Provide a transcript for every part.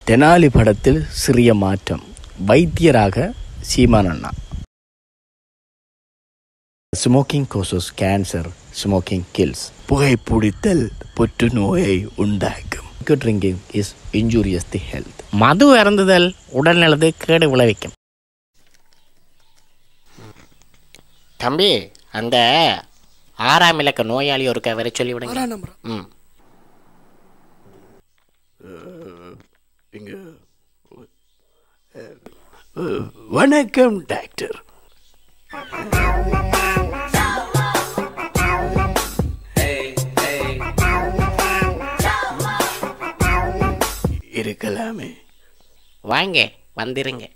தெனாலி படத்தில் சிறிய மாற்றம் வைத்தியராக சீமான் அண்ணா smoking causes cancer smoking kills புகைப்பிடித்தல் புற்றுநோயை உண்டாக்கும் drinking is injurious the health மது அருந்துதல் உடல்நலத்தை கேடு விளைவிக்கும் தம்பி அந்த ஆறாம் இலக்க நோயாளி ஒருக்க வர சொல்லி விடுங்க ம் வணக்கம் டாக்டர் இருக்கலாமே வாங்க வந்துருங்க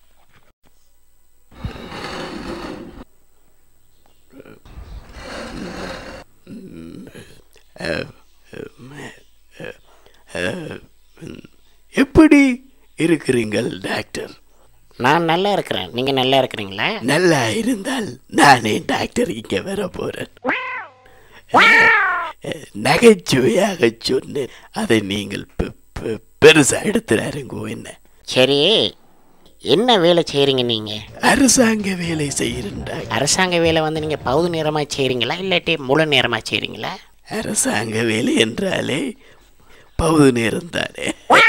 எப்படி இருக்கிறீங்கள் டாக்டர் நான் நல்லா இருக்கிறேன் நீங்கள் நல்லா இருக்கிறீங்களா நல்லா இருந்தால் நானே டாக்டர் இங்க வர போறேன் நகைச்சுவையாக சொன்னேன் அதை நீங்கள் பெ- பெ- பெருசா எடுத்துறாருங்கோ என்ன சரி என்ன வேலை செய்கிறீங்க நீங்கள் அரசாங்க வேலை செய்கிறேன் டாக்டர் அரசாங்க வேலை வந்து நீங்கள் பகுதி நேரமாக செய்கிறீங்களா இல்லாட்டி முழு நேரமாக செய்கிறீங்களா அரசாங்க வேலை என்றாலே பகுதி நேரம் தானே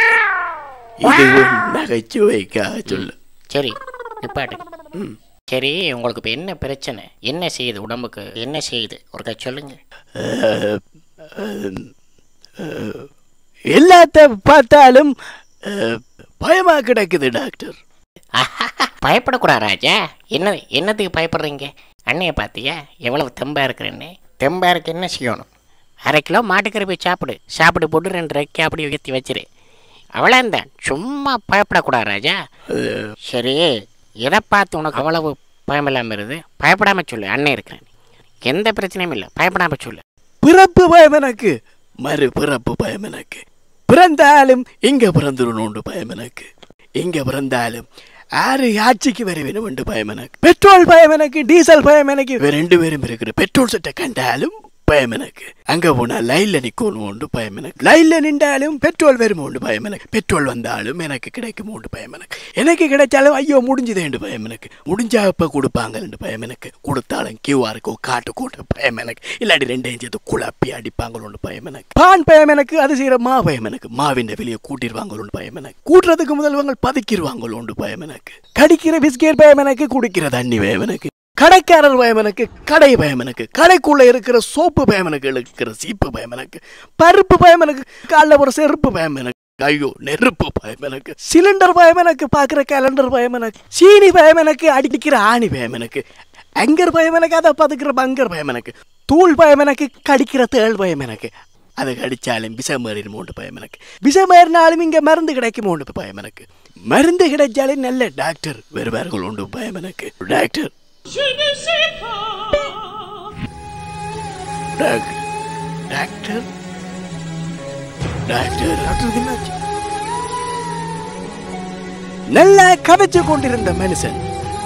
இது ஒரு நகைச்சுவைக்காக சொல்ல சரி நிப்பாட்டு சரி உங்களுக்கு இப்போ என்ன பிரச்சனை என்ன செய்யுது உடம்புக்கு என்ன செய்யுது ஒருக்கா சொல்லுங்க அஹ், அஹ், அஹ், எல்லாத்த பார்த்தாலும் அஹ், பயமா கிடக்குது டாக்டர் பயப்படக்கூடாது ராஜா என்ன என்னத்துக்கு பயப்படுறீங்க அண்ணையை பார்த்தியா எவ்வளவு தெம்பா இருக்கிறேன்னு தெம்பா இருக்கு என்ன செய்யணும் அரை கிலோ மாட்டுக்கறி போய் சாப்பிடு சாப்பிட்டு போட்டு ரெண்டு ரெக்கை அப்படி உயர்த்தி வச்சிரு அவ்வளோந்தான் சும்மா பயப்படக்கூடாது ராஜா சரி எதை பார்த்து உனக்கு அவ்வளவு பயம் இல்லாமல் இருது பயப்படாமல் சொல்லு அண்ணன் இருக்கிறேன் எந்த பிரச்சனையும் இல்லை பயப்படாமல் சொல்லு பிறப்பு பயம் எனக்கு மறு பிறப்பு பயம் எனக்கு பிறந்தாலும் இங்க பிறந்துடணும்னு பயம் எனக்கு இங்க பிறந்தாலும் ஆறு ஆட்சிக்கு வர வேணும் என்று பயம் எனக்கு பெட்ரோல் பயம் எனக்கு டீசல் பயம் எனக்கு இவ ரெண்டு பேரும் இருக்கிற பெட்ரோல் சட்டை கண்டாலும் பயம் எனக்கு அங்க போனா லைன்ல நிக்கணும் உண்டு பயம் எனக்கு லைன்ல நின்றாலும் பெட்ரோல் வரும் உண்டு பயம் எனக்கு பெட்ரோல் வந்தாலும் எனக்கு கிடைக்கும் உண்டு பயம் எனக்கு எனக்கு கிடைச்சாலும் ஐயோ முடிஞ்சதேண்டு பயம் எனக்கு முடிஞ்சா இப்ப கொடுப்பாங்கன்னு பயம் எனக்கு கொடுத்தாலும் கியூஆருக்கோ காட்டு கூட்ட பயம் எனக்கு இல்லாட்டி ரெண்டையும் சேர்த்து குழப்பி அடிப்பாங்களோன்னு பயம் எனக்கு பான் பயம் எனக்கு அது செய்யற மா பயம் எனக்கு மாவின் வெளியே கூட்டிடுவாங்களோன்னு பயம் எனக்கு கூட்டுறதுக்கு முதல்வங்க பதுக்கிடுவாங்களோண்டு பயம் எனக்கு கடிக்கிற பிஸ்கெட் பயம் எனக்கு குடிக்கிற தண்ணி பயம் எனக்கு கடைக்காரர் பயம் எனக்கு கடை பயம் எனக்கு கடைக்குள்ள இருக்கிற சோப்பு பயம் எனக்கு இருக்கிற சீப்பு பயம் எனக்கு பருப்பு பயம் எனக்கு காலைல ஒரு செருப்பு பயம் எனக்கு ஐயோ நெருப்பு பயம் எனக்கு சிலிண்டர் பயம் எனக்கு பார்க்குற கேலண்டர் பயம் எனக்கு சீனி பயம் எனக்கு அடிக்கிற ஆணி பயம் எனக்கு அங்கர் பயம் எனக்கு அதை பதுக்கிற பங்கர் பயம் எனக்கு தூள் பயம் எனக்கு கடிக்கிற தேள் பயம் எனக்கு அதை கடிச்சாலும் விஷமேறினமோண்டு பயம் எனக்கு விஷமேறினாலும் இங்கே மருந்து கிடைக்குமோண்டு பயம் எனக்கு மருந்து கிடைச்சாலே நல்ல டாக்டர் வருவார்கள் உண்டு பயம் எனக்கு doctor doctor doctor doctor doctor என்னாச்சு நல்லா கதைச்சு கொண்டிருந்த மனுஷன்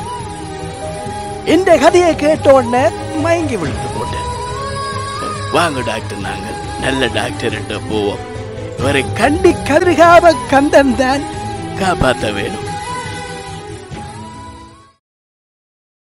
இந்த கதையை கேட்ட உடனே மயங்கி விழுந்து போட்டேன் வாங்க டாக்டர் நாங்கள் நல்ல டாக்டர் போவோம் இவரை கண்டி கதிர்காம கந்தன் தான் காப்பாற்ற வேணும்